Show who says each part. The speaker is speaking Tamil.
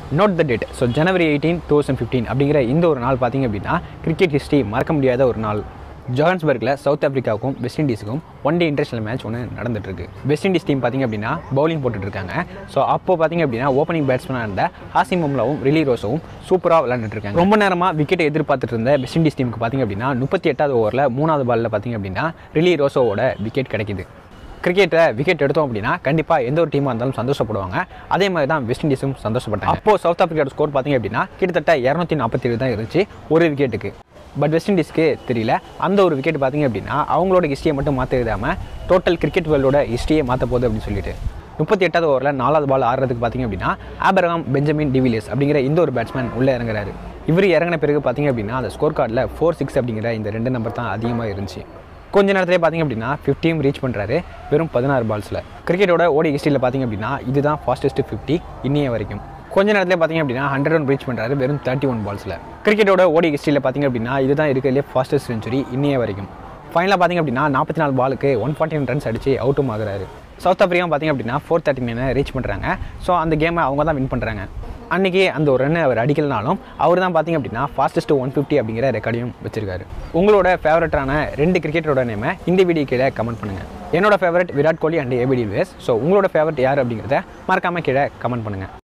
Speaker 1: note the date so January eighteen two thousand fifteen அப்படிங்கிற இந்த ஒரு நாள் பார்த்தீங்க அப்படின்னா கிரிக்கெட் ஹிஸ்ட்ரி மறக்க முடியாத ஒரு நாள் ஜோஹன்ஸ்பர்கில் சவுத் ஆஃப்ரிக்காவுக்கும் வெஸ்ட் இண்டீஸுக்கும் ஒன் டே இன்டர்நேஷனல் மேட்ச் ஒன்று நடந்துட்டு இருக்கு வெஸ்ட் இண்டீஸ் டீம் பார்த்தீங்க அப்படின்னா பவுலிங் போட்டுட்டு இருக்காங்க ஸோ அப்போ பார்த்தீங்க அப்படின்னா ஓப்பனிங் பேட்ஸ்மேனாக இருந்த ஹாசிம் மும்லாவும் ரிலி ரோஸவும் சூப்பராக விளையாண்டுட்டு இருக்காங்க ரொம்ப நேரமாக விக்கெட்டை எதிர்பார்த்துட்டு இருந்த வெஸ்ட் இண்டீஸ் டீமுக்கு பார்த்தீங்க அப்படின்னா முப்பத்தி எட்டாவது ஓவரில் மூணாவது பாலில் பார்த்தீங்க அப்படின்னா ரிலி ரோஸோவோட விக்கெட் கிடைக்குது கிரிக்கெட்டில் விக்கெட் எடுத்தோம் அப்படின்னா கண்டிப்பாக எந்த ஒரு டீமாக இருந்தாலும் சந்தோஷப்படுவாங்க அதே மாதிரி தான் வெஸ்ட் இண்டீஸும் சந்தோஷப்பட்டாங்க அப்போ சவுத் ஆஃப்ரிக்காவோட ஸ்கோர் பார்த்தீங்க அப்படின்னா கிட்டத்தட்ட இரநூத்தி நாற்பத்தி ஏழு தான் இருந்துச்சு ஒரு விக்கெட்டுக்கு பட் வெஸ்ட் இண்டீஸ்க்கு தெரியல அந்த ஒரு விக்கெட் பார்த்தீங்க அப்படின்னா அவங்களோட ஹிஸ்ட்ரியை மட்டும் மாற்ற விடாமல் டோட்டல் கிரிக்கெட் வேர்ல்டோட ஹிஸ்ட்ரியை மாற்ற போகுது அப்படின்னு சொல்லிட்டு முப்பத்தி எட்டாவது ஓவரில் நாலாவது பால் ஆடுறதுக்கு பார்த்தீங்க அப்படின்னா ஆபரகாம் பெஞ்சமின் டிவிலியர்ஸ் அப்படிங்கிற இந்த ஒரு பேட்ஸ்மேன் உள்ளே இறங்குறாரு இவர் இறங்கின பிறகு பார்த்தீங்க அப்படின்னா அந்த ஸ்கோர் கார்டில் ஃபோர் சிக்ஸ் அப்படிங்கிற இந்த ரெண்டு நம்பர் தான் அதிகமாக இருந்துச்சு கொஞ்ச நேரத்திலே பார்த்தீங்க அப்படின்னா ஃபிஃப்டியும் ரீச் பண்ணுறாரு வெறும் பதினாறு பால்ஸில் கிரிக்கெட்டோட ஓடி ஹிஸ்ட்ரியில் பார்த்தீங்க அப்படின்னா இதுதான் ஃபாஸ்டஸ்ட் ஃபிஃப்டி இன்னைய வரைக்கும் கொஞ்ச நேரத்தில் பார்த்தீங்க அப்படின்னா ஹண்ட்ரட் ஒன் ரீச் பண்ணுறாரு வெறும் தேர்ட்டி ஒன் பால்ஸில் கிரிக்கெட்டோட ஓடி ஹிஸ்ட்ரியில் பார்த்தீங்க அப்படின்னா இதுதான் இருக்கிறதுலே ஃபாஸ்டஸ்ட் செஞ்சுரி இன்னைய வரைக்கும் ஃபைனலாக பார்த்தீங்க அப்படின்னா நாற்பத்தி நாலு பாலுக்கு ஒன் ஃபார்ட்டி ஒன் ரன்ஸ் அடிச்சு அவுட்டும் ஆகுறாரு சவுத் ஆஃப்ரிக்கா பார்த்தீங்க அப்படின்னா ஃபோர் தேர்ட்டி நைனை ரீச் பண்ணுறாங்க ஸோ அந்த கேமை அவங்க தான் வின் பண்ணுறாங்க அன்றைக்கி அந்த ஒரு ரன் அவர் அடிக்கலனாலும் அவர் தான் பார்த்தீங்க அப்படின்னா ஃபாஸ்டஸ்ட் ஒன் ஃபிஃப்டி அப்படிங்கிற ரெக்கார்டையும் வச்சிருக்காரு உங்களோட ஃபேவரட்டான ரெண்டு கிரிக்கெட்டரோட நேமை இந்த வீடியோ கீழே கமெண்ட் பண்ணுங்கள் என்னோட favourite Virat Kohli and ABD was so உங்களோட ஃபேவரட் யார் அப்படிங்கிறத மறக்காமல் கீழே கமெண்ட் பண்ணுங்கள்